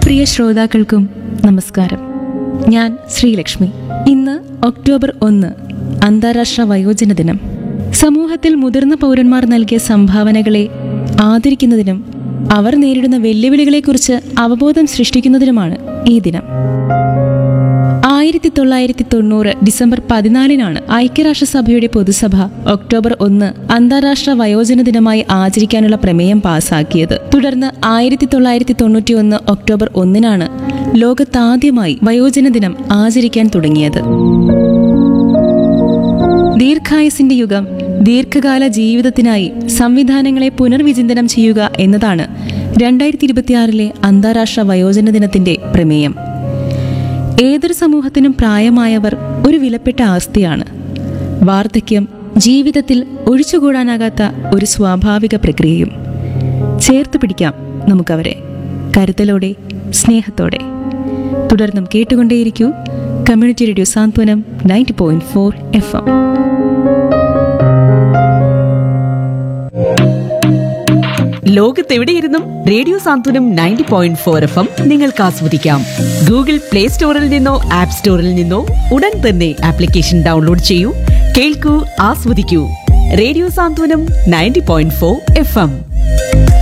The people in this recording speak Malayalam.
പ്രിയ ശ്രോതാക്കൾക്കും നമസ്കാരം ഞാൻ ശ്രീലക്ഷ്മി ഇന്ന് ഒക്ടോബർ ഒന്ന് അന്താരാഷ്ട്ര വയോജന ദിനം സമൂഹത്തിൽ മുതിർന്ന പൗരന്മാർ നൽകിയ സംഭാവനകളെ ആദരിക്കുന്നതിനും അവർ നേരിടുന്ന വെല്ലുവിളികളെക്കുറിച്ച് അവബോധം സൃഷ്ടിക്കുന്നതിനുമാണ് ഈ ദിനം ആയിരത്തി തൊള്ളായിരത്തി തൊണ്ണൂറ് ഡിസംബർ പതിനാലിനാണ് ഐക്യരാഷ്ട്രസഭയുടെ പൊതുസഭ ഒക്ടോബർ ഒന്ന് അന്താരാഷ്ട്ര വയോജന ദിനമായി ആചരിക്കാനുള്ള പ്രമേയം പാസാക്കിയത് തുടർന്ന് ആയിരത്തി തൊള്ളായിരത്തി തൊണ്ണൂറ്റി ഒന്ന് ഒക്ടോബർ ഒന്നിനാണ് ലോകത്താദ്യമായി വയോജന ദിനം ആചരിക്കാൻ തുടങ്ങിയത് ദീർഘായുസിന്റെ യുഗം ദീർഘകാല ജീവിതത്തിനായി സംവിധാനങ്ങളെ പുനർവിചിന്തനം ചെയ്യുക എന്നതാണ് രണ്ടായിരത്തി ഇരുപത്തിയാറിലെ അന്താരാഷ്ട്ര വയോജന ദിനത്തിന്റെ പ്രമേയം ഏതൊരു സമൂഹത്തിനും പ്രായമായവർ ഒരു വിലപ്പെട്ട ആസ്തിയാണ് വാർദ്ധക്യം ജീവിതത്തിൽ ഒഴിച്ചുകൂടാനാകാത്ത ഒരു സ്വാഭാവിക പ്രക്രിയയും ചേർത്ത് പിടിക്കാം നമുക്കവരെ കരുതലോടെ സ്നേഹത്തോടെ തുടർന്നും കേട്ടുകൊണ്ടേയിരിക്കൂ community radio Santhwanam ninety point four F M ലോകത്തെവിടെയിരുന്നും radio Santhwanam ninety point four F M നിങ്ങൾക്ക് ആസ്വദിക്കാം ഗൂഗിൾ പ്ലേ സ്റ്റോറിൽ നിന്നോ ആപ്പ് സ്റ്റോറിൽ നിന്നോ ഉടൻ തന്നെ ആപ്ലിക്കേഷൻ ഡൗൺലോഡ് ചെയ്യൂ കേൾക്കൂ ആസ്വദിക്കൂ radio Santhwanam ninety point four F M